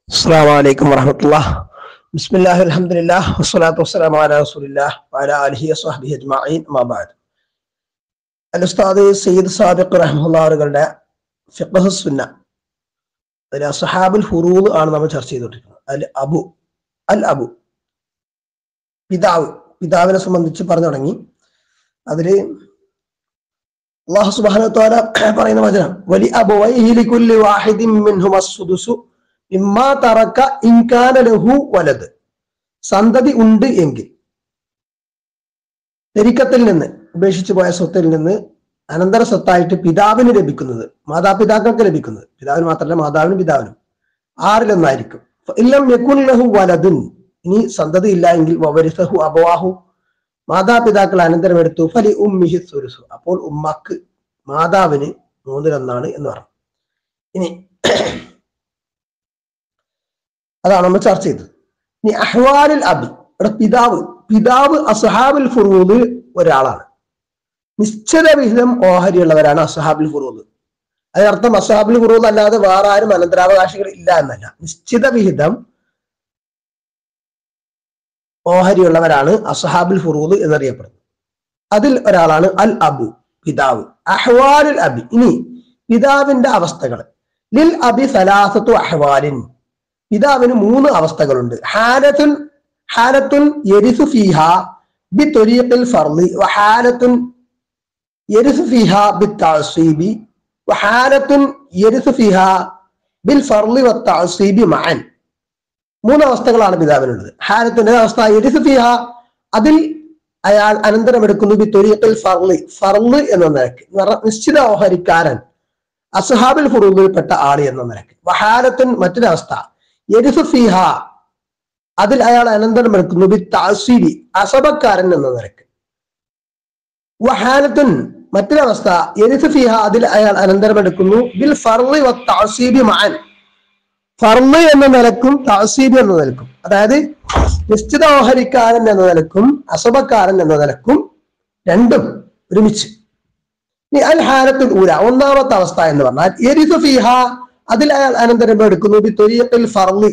السلام عليكم ورحمة الله بسم الله الحمد لله والصلاة والسلام على رسول الله وعلى آله وصحبه أجمعين ما بعد അലുസ്താദ് സയ്യിദ് സാദിഖ് റഹ്മുള്ളവരുടെ ഫിഖഹ് സുന്ന അതിൽ അസഹാബുൽ ഫുറൂദ് ആണ് നമ്മൾ ചർച്ച ചെയ്തുകൊണ്ടിരിക്കുന്നത് അൽ അബു അൽ അബു പിതാവ് പിതാവിനെ സംബന്ധിച്ച് പറഞ്ഞു തുടങ്ങി അതില് അള്ളാഹു സുബ്ഹാനഹു വതആല പറയുന്ന വചനം വലി അബുവൈഹി ലികുല്ലി വാഹിദിൻ മിൻഹുമ അസ്സുദുസു ഇമ്മാ തറക്ക ഇൻകാന ലഹു വലത് സന്തതി ഉണ്ട് എങ്കിൽ തെരിക്കത്തിൽ നിന്ന് ഉപേക്ഷിച്ചു പോയ സ്വത്തിൽ നിന്ന് അനന്തര സ്വത്തായിട്ട് പിതാവിന് ലഭിക്കുന്നത് മാതാപിതാക്കൾക്ക് ലഭിക്കുന്നത് പിതാവിന് മാത്രമല്ല മാതാവിനും പിതാവിനും ആറിലൊന്നായിരിക്കും ഇല്ലം യക്കുൻ ലഹു വലതുൻ ഇനി സന്തതി ഇല്ല എങ്കിൽ വവരിസഹു അബവാഹു മാതാപിതാക്കൾ അനന്തരം എടുത്തു ഫലി ഉമ്മിഹി സുരുസു അപ്പോൾ ഉമ്മക്ക് മാതാവിന് മൂന്നിലൊന്നാണ് എന്ന് പറഞ്ഞു ഇനി അതാണ് നമ്മൾ ചർച്ച ചെയ്തത് ഇനി അഹ്വാലിൽ അബി ഇവിടെ പിതാവ് പിതാവ് അസഹാബുൽ ഫുറൂദ് ഒരാളാണ് നിശ്ചിത വിഹിതം ഓഹരിയുള്ളവരാണ് അസഹാബുൽ ഫുറൂദ് അതിനർത്ഥം അസഹാബുൽ ഫുറൂദ് അല്ലാതെ വേറെ ആരും അനന്തരാവകാശികൾ ഇല്ല എന്നല്ല നിശ്ചിത വിഹിതം ഓഹരിയുള്ളവരാണ് അസഹാബുൽ ഫുറൂദ് എന്നറിയപ്പെടുന്നത് അതിൽ ഒരാളാണ് അൽ അബു പിതാവ് അഹ്വാലുൽ അബി ഇനി പിതാവിന്റെ അവസ്ഥകൾ ലിൽ അബി സലാസത്തു അഹ്വാലിൻ പിതാവിന് മൂന്ന് അവസ്ഥകളുണ്ട് ഹാലത്തുൻ ഹാലത്തുൻ യരിസു ഫീഹ ബി തൊരീഖിൽ ഫർളി വഹാലത്തുൻ യരിസു ഫീഹ ബി തഅസീബി വഹാലത്തുൻ യരിസു ഫീഹ ബിൽ ഫർളി വ തഅസീബി മഅൻ മൂന്ന് അവസ്ഥകളാണ് പിതാവിനുള്ളത് ഹാലത്തിന്റെ അവസ്ഥ യരിസു ഫീഹ അതിൽ അയാൾ അനന്തരം എടുക്കുന്നു ബി തൊരീഖിൽ ഫർളി ഫർള് എന്ന നിലക്ക് എന്ന് പറഞ്ഞാൽ നിശ്ചിത ഓഹരിക്കാരൻ അസുഹാബിൽ ഫുറൂദിൽപ്പെട്ട ആള് എന്ന നിലക്ക് വഹാലത്തുൻ മറ്റൊരവസ്ഥ യരിസു ഫീഹ അതിൽ അയാൾ അനന്തരം എടുക്കുന്നു ബി താസീബി അസബക്കാരൻ എന്ന നിലക്ക് വഹാലത്തുൻ മറ്റൊരവസ്ഥ യരിസു ഫീഹ അതിൽ അയാൾ അനന്തരം എടുക്കുന്നു ബിൽ ഫർളി വ താസീബി മാൻ ഫർള് എന്ന നിലക്കും താസീബി എന്ന നിലക്കും അതായത് നിശ്ചിത ഓഹരിക്കാരൻ എന്ന നിലക്കും അസബക്കാരൻ എന്ന നിലക്കും രണ്ടും ഒരുമിച്ച് ഇനി അൽ ഹാലത്തുൽ ഊല ഒന്നാമത്തെ അവസ്ഥ എന്ന് പറഞ്ഞാൽ യരിസു ഫീഹ അതിൽ അയാൾ അനന്തരം എടുക്കുന്നു ബി തൊരീഖിൽ ഫർളി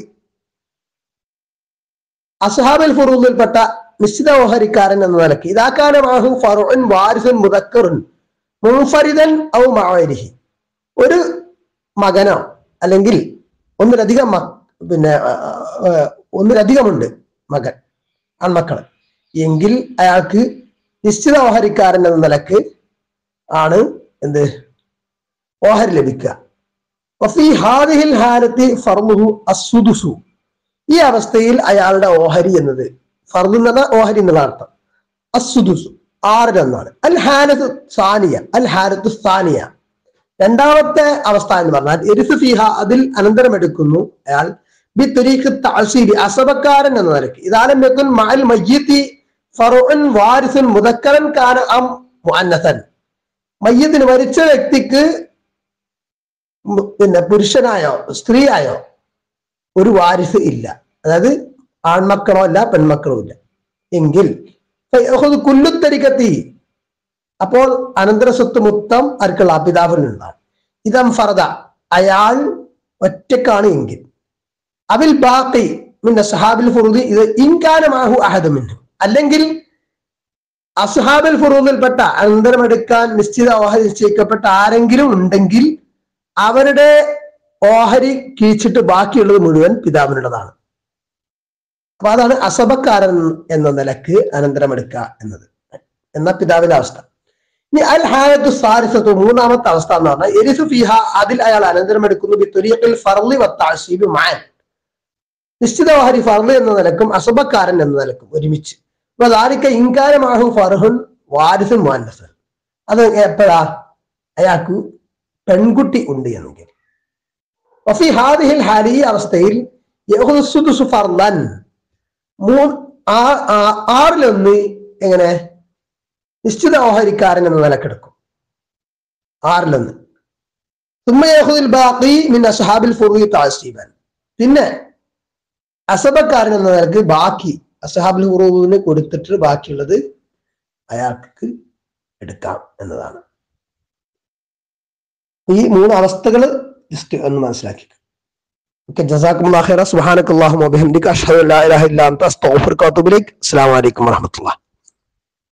അസ്ഹാബിൽ ഫുറൂദിൽപ്പെട്ട നിശ്ചിത ഓഹരിക്കാരൻ എന്ന നിലയ്ക്ക് ഇതാക്കാന മാഹു ഫറുൻ വാരിസുൻ മുദക്കറുൻ മുൻഫരിദൻ ഔ മാവരിഹി ഒരു മകനോ അല്ലെങ്കിൽ ഒന്നിലധികം മ- പിന്നെ ആ, ആ, ഒന്നിലധികമുണ്ട് മകൻ ആൺമക്കള് എങ്കിൽ അയാൾക്ക് നിശ്ചിത ഓഹരിക്കാരൻ എന്ന നിലക്ക് ആണ് എന്ത് ഓഹരി ലഭിക്കുക വഫി ഹാദിഹിൽ ഹാലത്തി ഫർമുഹു അസുദുസു ഈ അവസ്ഥയിൽ അയാളുടെ ഓഹരി എന്നത് ഫർദ് എന്ന ഓഹരി എന്നുള്ള അർത്ഥം അസുദുസു ആറിലൊന്നാണ് അൽ ഹാനത്ത് സാനിയ അൽ ഹാരത്ത് സാനിയ രണ്ടാമത്തെ അവസ്ഥ എന്ന് പറഞ്ഞാൽ എരിസ് ഫിഹ അതിൽ അനന്തരം എടുക്കുന്നു അയാൾ ബി തുരീഖ് തഅസീബി അസബക്കാരൻ എന്ന നിലയ്ക്ക് ഇതാലം യക്കുൻ മഅൽ മയ്യിത്തി ഫറുൻ വാരിസുൻ മുദക്കറൻ കാന അം മുഅന്നസൻ മയ്യത്തിന് മരിച്ച വ്യക്തിക്ക് മു- പിന്നെ പുരുഷനായോ സ്ത്രീയായോ ഒരു വാരിസ് ഇല്ല അതായത് ആൺമക്കളോ അല്ല പെൺമക്കളോ ഇല്ല എങ്കിൽ ഫയഖുദ് കുല്ലു തരികത്തി അപ്പോൾ അനന്തര സ്വത്ത് മൊത്തം ആർക്കുള്ള പിതാവിനുള്ളതാണ് ഇതം ഫറദ അയാൾ ഒറ്റക്കാണ് എങ്കിൽ അവിൽ ബാക്കി മിന്ന സഹാബിൽ ഫുറൂദ് ഇത് ഇൻകാനമാഹു അഹദ് മിന്നു അല്ലെങ്കിൽ അസുഹാബിൽ ഫുറൂദിൽപ്പെട്ട അനന്തരം എടുക്കാൻ നിശ്ചിത ഓഹരി നിശ്ചയിക്കപ്പെട്ട ആരെങ്കിലും ഉണ്ടെങ്കിൽ അവരുടെ ഓഹരി കീച്ചിട്ട് ബാക്കിയുള്ളത് മുഴുവൻ പിതാവിനുള്ളതാണ് അപ്പൊ അതാണ് അസബക്കാരൻ എന്ന നിലക്ക് അനന്തരം എടുക്കുക എന്നത് എന്ന പിതാവിന്റെ അവസ്ഥ ഇനി അൽ ഹായത്തു സാരിസത്തു മൂന്നാമത്തെ അവസ്ഥ എന്ന് പറഞ്ഞാൽ എരിസു ഫിഹ അതിൽ അയാൾ അനന്തരം എടുക്കുന്നു ബി തുരീഖിൽ ഫർളി വത്താശീബി മാൻ നിശ്ചിത ഓഹരി ഫർളി എന്ന നിലക്കും അസബക്കാരൻ എന്ന നിലക്കും ഒരുമിച്ച് അപ്പൊ ദാരിക്ക ഇൻകാരമാഹു ഫർഹുൻ വാരിസുൻ മുഅന്നസൻ അത് എപ്പോഴാ അയാൾക്ക് പെൺകുട്ടി ഉണ്ട് എന്നെങ്കിൽ വഫി ഹാദിഹിൽ ഹാലി ഈ അവസ്ഥയിൽ യഹുദു സുദുസു ഫർളൻ മൂ ആ- ആ- ആറിലൊന്ന് എങ്ങനെ നിശ്ചിത ഓഹരിക്കാരൻ എന്ന നിലക്കെടുക്കും ആറിലൊന്ന് ثم يأخذ الباقي من أصحاب الفروض تعصيبا പിന്നെ അസബക്കാരൻ എന്ന നിലക്ക് ബാക്കി അസഹാബുൽ ഫുറൂദിന് കൊടുത്തിട്ട് ബാക്കിയുള്ളത് അയാൾക്ക് എടുക്കാം എന്നതാണ് ഈ മൂന്ന് അവസ്ഥകൾ ജസ്റ്റ് ഒന്ന് മനസ്സിലാക്കി ഓക്കെ ജസാക്കും സുബ്ഹാനക്കല്ലാഹുമ്മ വബിഹംദിക അഷ്ഹദു അല്ലാ ഇലാഹ ഇല്ല അൻത അസ്തഗ്ഫിറുക വഅത്തുബു ഇലൈക് അസ്സലാമു അലൈക്കും വറഹ്മത്തുള്ളാഹി